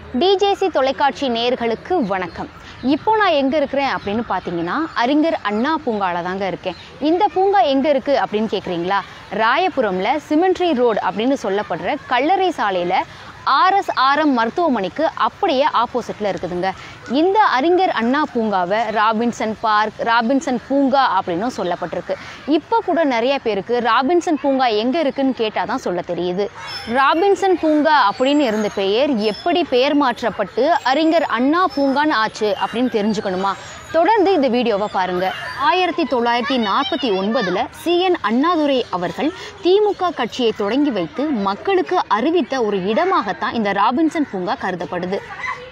டிஜேசி தொலைக்காட்சி நேயர்களுக்கு வணக்கம் இப்போ நான் எங்கே இருக்கிறேன் அப்படின்னு பார்த்தீங்கன்னா அறிஞர் அண்ணா பூங்கால தாங்க இருக்கேன் இந்த பூங்கா எங்கே இருக்குது அப்படின்னு கேட்குறீங்களா ராயபுரமில் சிமெண்ட்ரி ரோடு அப்படின்னு சொல்லப்படுற கல்லறை சாலையில் ஆர்எஸ்ஆர்எம் மருத்துவமனைக்கு அப்படியே ஆப்போசிட்டில் இருக்குதுங்க இந்த அறிஞர் அண்ணா பூங்காவை ராபின்சன் பார்க் ராபின்சன் பூங்கா அப்படின்னும் சொல்லப்பட்டிருக்கு இப்போ கூட நிறைய பேருக்கு ராபின்சன் பூங்கா எங்கே இருக்குன்னு கேட்டால் தான் சொல்ல தெரியுது ராபின்சன் பூங்கா அப்படின்னு இருந்த பெயர் எப்படி பெயர் மாற்றப்பட்டு அறிஞர் அண்ணா பூங்கான்னு ஆச்சு அப்படின்னு தெரிஞ்சுக்கணுமா தொடர்ந்து இந்த வீடியோவை பாருங்க ஆயிரத்தி தொள்ளாயிரத்தி நாற்பத்தி ஒன்பதுல சிஎன் அண்ணாதுரை அவர்கள் திமுக கட்சியை தொடங்கி வைத்து மக்களுக்கு அறிவித்த ஒரு இடமாகத்தான் இந்த ராபின்சன் பூங்கா கருதப்படுது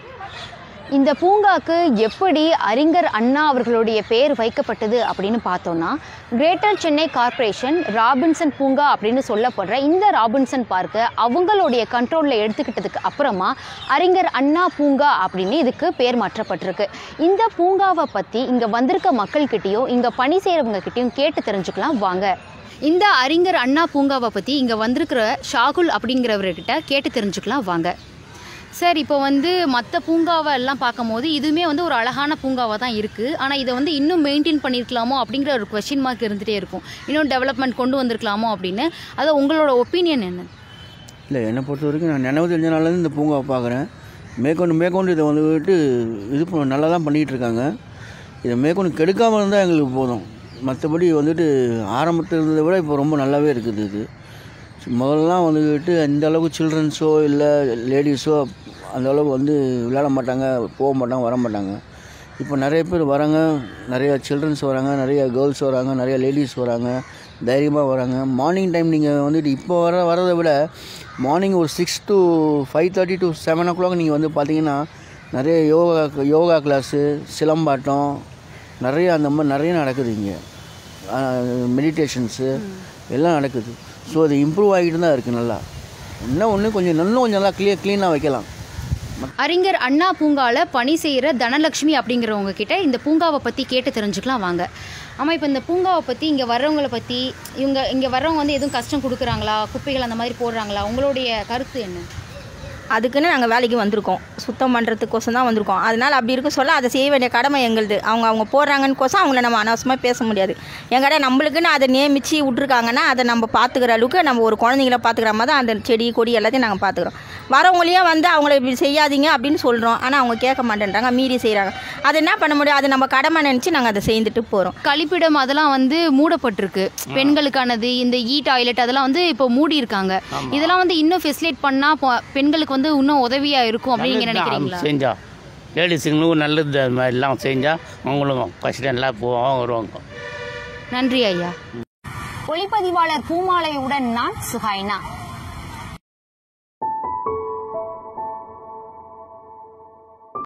இந்த பூங்காக்கு எப்படி அறிஞர் அண்ணா அவர்களுடைய பெயர் வைக்கப்பட்டது அப்படின்னு பார்த்தோம்னா கிரேட்டர் சென்னை கார்ப்பரேஷன் ராபின்சன் பூங்கா அப்படின்னு சொல்லப்படுற இந்த ராபின்சன் பார்க்கை அவங்களுடைய கண்ட்ரோலில் எடுத்துக்கிட்டதுக்கு அப்புறமா அறிஞர் அண்ணா பூங்கா அப்படின்னு இதுக்கு பேர் மாற்றப்பட்டிருக்கு இந்த பூங்காவை பற்றி இங்கே வந்திருக்க மக்கள்கிட்டயும் இங்கே பணி செய்கிறவங்க கிட்டயும் கேட்டு தெரிஞ்சுக்கலாம் வாங்க இந்த அறிஞர் அண்ணா பூங்காவை பற்றி இங்கே வந்திருக்கிற ஷாகுல் அப்படிங்கிறவர்கிட்ட கேட்டு தெரிஞ்சுக்கலாம் வாங்க சார் இப்போ வந்து மற்ற பூங்காவை எல்லாம் பார்க்கும்போது இதுவுமே வந்து ஒரு அழகான பூங்காவாக தான் இருக்குது ஆனால் இதை வந்து இன்னும் மெயின்டைன் பண்ணியிருக்கலாமோ அப்படிங்கிற ஒரு கொஷின் மார்க் இருந்துகிட்டே இருக்கும் இன்னும் டெவலப்மெண்ட் கொண்டு வந்திருக்கலாமோ அப்படின்னு அது உங்களோட ஒப்பீனியன் என்ன இல்லை என்னை பொறுத்த வரைக்கும் நான் நினைவு தெரிஞ்ச நாள்லேருந்து இந்த பூங்காவை பார்க்குறேன் மேற்கொண்டு மேற்கொண்டு இதை வந்துட்டு இது பண்ண- நல்லா தான் பண்ணிகிட்டு இருக்காங்க இதை மேற்கொண்டு கெடுக்காமல் இருந்தால் எங்களுக்கு போதும் மற்றபடி வந்துட்டு ஆரம்பத்தில் இருந்ததை விட இப்போ ரொம்ப நல்லாவே இருக்குது இது முதல்லாம் வந்துக்கிட்டு இந்த அளவுக்கு சில்ட்ரன்ஸோ இல்லை லேடிஸோ அந்த அளவுக்கு வந்து விளையாட மாட்டாங்க போக மாட்டாங்க வர மாட்டாங்க இப்போ நிறைய பேர் வராங்க நிறைய சில்ட்ரன்ஸ் வராங்க நிறைய கேர்ள்ஸ் வராங்க நிறைய லேடிஸ் வராங்க தைரியமாக வராங்க மார்னிங் டைம் நீங்கள் வந்துட்டு இப்போ வர வரதை விட மார்னிங் ஒரு six to five thirty to seven o'clock நீங்கள் வந்து பார்த்தீங்கன்னா நிறைய யோகா யோகா கிளாஸு சிலம்பாட்டம் நிறைய அந்த மாதிரி நிறைய நடக்குது இங்கே மெடிடேஷன்ஸு எல்லாம் நடக்குது ஸோ அது இம்ப்ரூவ் ஆகிட்டு தான் இருக்குது நல்லா இன்னும் ஒன்று கொஞ்சம் இன்னும் கொஞ்சம் நல்லா க்ளியர் க்ளீனாக வைக்கலாம் அறிஞர் அண்ணா பூங்காவில் பணி செய்கிற தனலக்ஷ்மி அப்படிங்கிறவங்க கிட்ட இந்த பூங்காவை பற்றி கேட்டு தெரிஞ்சுக்கலாம் வாங்க ஆமாம் இப்போ இந்த பூங்காவை பற்றி இங்கே வர்றவங்களை பற்றி இவங்க இங்கே வர்றவங்க வந்து எதுவும் கஷ்டம் கொடுக்குறாங்களா குப்பைகள் அந்த மாதிரி போடுறாங்களா உங்களுடைய கருத்து என்ன அதுக்குன்னு நாங்கள் வேலைக்கு வந்திருக்கோம் சுத்தம் பண்ணுறதுக்கோசம் தான் வந்திருக்கோம் அதனால் அப்படி இருக்க சொல்ல அதை செய்ய வேண்டிய கடமை எங்களுது அவங்க அவங்க போடுறாங்கன்னு கோசம் அவங்கள நம்ம அனாவசியமாக பேச முடியாது எங்கடா நம்மளுக்குன்னு அதை நியமித்து விட்ருக்காங்கன்னா அதை நம்ம பார்த்துக்கிற அளவுக்கு நம்ம ஒரு குழந்தைங்கள பார்த்துக்கிற மாதிரி தான் அந்த செடி கொடி எல்லாத்தையும் நாங்கள் பார்த்துக்குறோம் வரவங்களையும் வந்து அவங்கள இப்படி செய்யாதீங்க அப்படின்னு சொல்கிறோம் ஆனால் அவங்க கேட்க மாட்டேன்றாங்க மீறி செய்கிறாங்க அதை என்ன பண்ண முடியும் அது நம்ம கடமை நினச்சி நாங்கள் அதை செய்துட்டு போகிறோம் கழிப்பிடம் அதெல்லாம் வந்து மூடப்பட்டிருக்கு பெண்களுக்கானது இந்த இ டாய்லெட் அதெல்லாம் வந்து இப்போ மூடி இருக்காங்க இதெல்லாம் வந்து இன்னும் ஃபெசிலேட் பண்ணா பொ- பெண்களுக்கு வந்து இன்னும் உதவியா இருக்கும் அப்படின்னு நீங்க நினைக்கிறீங்களா செஞ்சா லேடிஸுங்களுக்கும் நல்லது அது மாதிரிலாம் செஞ்சால் அவங்களும் கஷ்டம் எல்லாம் போவாங்க வருவாங்க நன்றி ஐயா ஒளிப்பதிவாளர் பூமாலையுடன் நான் சுஹைனா